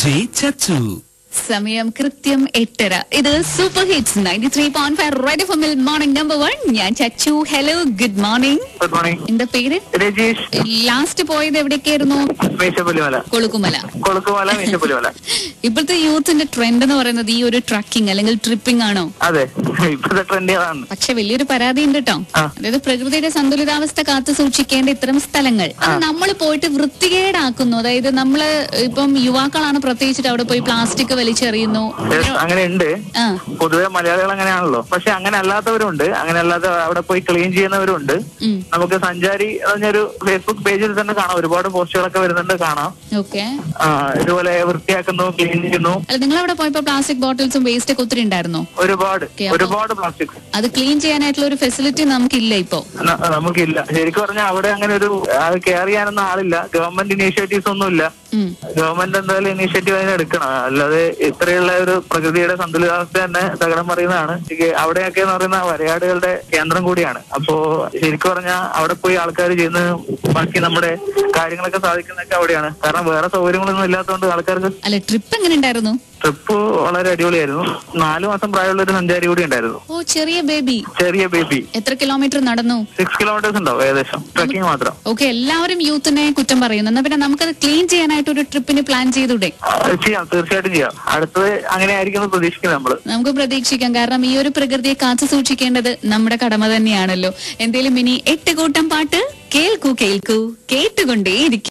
J ചച്ചു സമയം കൃത്യം എട്ടര ഇത് super hits ninety three point five red ഫോമിൽ മോർണിംഗ് നമ്പർ വൺ ഞാൻ Chachu hello good morning good morning എന്താ പേര് രജീഷ് ലാസ്റ്റ് പോയത് എവിടേക്കായിരുന്നു മീശപ്പുലിമല കൊളുക്കുമല കൊളുക്കുമല മീശപ്പുലിമല ഇപ്പോഴത്തെ യൂത്തിന്റെ ട്രെൻഡ് എന്ന് പറയുന്നത് ഈ ഒരു ട്രക്കിംഗ് അല്ലെങ്കിൽ ട്രിപ്പിംഗ് ആണോ അതെ ഇപ്പോഴത്തെ ട്രെൻഡ് അതാണ് പക്ഷെ വലിയൊരു പരാതി ഉണ്ട് കേട്ടോ ആ. അതായത് പ്രകൃതിയുടെ സന്തുലിതാവസ്ഥ കാത്തു സൂക്ഷിക്കേണ്ട ഇത്തരം സ്ഥലങ്ങൾ അത് നമ്മൾ പോയിട്ട് വൃത്തികേടാക്കുന്നു അതായത് നമ്മള് ഇപ്പം യുവാക്കളാണ് പ്രത്യേകിച്ചിട്ട് അവിടെ പോയി പ്ലാസ്റ്റിക് വലിച്ചെറിയുന്നു Yes, അങ്ങനെ ഉണ്ട് ആ പൊതുവെ മലയാളികൾ അങ്ങനെയാണല്ലോ പക്ഷെ അങ്ങനെ അല്ലാത്തവരുണ്ട് അങ്ങനെ അല്ലാത്ത അവിടെ പോയി ക്ലീൻ ചെയ്യുന്നവരുണ്ട് ഉം നമുക്ക് സഞ്ചാരി എന്ന് പറഞ്ഞൊരു ഫേസ്ബുക്ക് പേജിൽ തന്നെ കാണാം ഒരുപാട് പോസ്റ്റുകളൊക്കെ വരുന്നുണ്ട് കാണാം ഓക്കെ ആ, ഇതുപോലെ വൃത്തിയാക്കുന്നു ക്ലീൻ ചെയ്യുന്നു അല്ല നിങ്ങൾ അവിടെ പോയപ്പോ പ്ലാസ്റ്റിക് ബോട്ടിൽസും വേസ്റ്റ് ഒക്കെ ഒത്തിരി ഉണ്ടായിരുന്നോ ഒരുപാട് Okay, അപ്പൊ- ഒരുപാട് പ്ലാസ്റ്റിക് അത് ക്ലീൻ ചെയ്യാനായിട്ടുള്ള ഒരു ഫെസിലിറ്റി നമുക്കില്ല ഇപ്പോ നമുക്കില്ല ശരിക്കും പറഞ്ഞാൽ അവിടെ അങ്ങനെ ഒരു അത് കെയർ ചെയ്യാനൊന്നും ആളില്ല ഗവൺമെന്റ് ഇനീഷ്യേറ്റീവ്സ് ഒന്നുമില്ല ഉം. ഗവൺമെന്റ് എന്തായാലും ഇനീഷ്യേറ്റീവ് അതിന് എടുക്കണം അല്ലാതെ ഇത്രയുള്ള ഒരു പ്രകൃതിയുടെ സന്തുലിതാവസ്ഥ തന്നെ തകടം പറയുന്നതാണ് എനിക്ക് അവിടെയൊക്കെ എന്ന് പറയുന്ന വരയാടുകളുടെ കേന്ദ്രം കൂടിയാണ് അപ്പോ ശരിക്കും പറഞ്ഞാൽ അവിടെ പോയി ആൾക്കാർ ചെയ്യുന്ന ബാക്കി നമ്മുടെ കാര്യങ്ങളൊക്കെ സാധിക്കുന്നതൊക്കെ അവിടെയാണ് കാരണം വേറെ സൗകര്യങ്ങളൊന്നും ഇല്ലാത്തതുകൊണ്ട് ആൾക്കാർക്ക് അല്ല ട്രിപ്പ് എങ്ങനെ ഉണ്ടായിരുന്നു ട്രിപ്പ് വളരെ അടിപൊളിയായിരുന്നു നാലു മാസം പ്രായമുള്ള ഒരു സഞ്ചാരി കൂടി ഉണ്ടായിരുന്നു ഓ ചെറിയ ബേബി ചെറിയ ബേബി എത്ര കിലോമീറ്റർ നടന്നു സിക്സ് കിലോമീറ്റേഴ്സ് ഉണ്ടാവും ഏകദേശം ട്രക്കിംഗ് മാത്രം ഓക്കെ എല്ലാവരും യൂത്തിനെ കുറ്റം പറയുന്നു എന്നാ പിന്നെ നമുക്കത് ക്ലീൻ ചെയ്യാനായിട്ട് ഒരു ട്രിപ്പിന് പ്ലാൻ ചെയ്തൂടെ ആ, ചെയ്യാം തീർച്ചയായിട്ടും ചെയ്യാം അടുത്തത് അങ്ങനെ ആയിരിക്കും എന്ന് പ്രതീക്ഷിക്കുന്നത് നമ്മള് നമുക്ക് പ്രതീക്ഷിക്കാം കാരണം ഈ ഒരു പ്രകൃതിയെ കാത്തു സൂക്ഷിക്കേണ്ടത് നമ്മുടെ കടമ തന്നെയാണല്ലോ എന്തേലും ഇനി എട്ട് കൂട്ടം പാട്ട് കേൾക്കൂ കേൾക്കൂ കേട്ടുകൊണ്ടേയിരിക്കും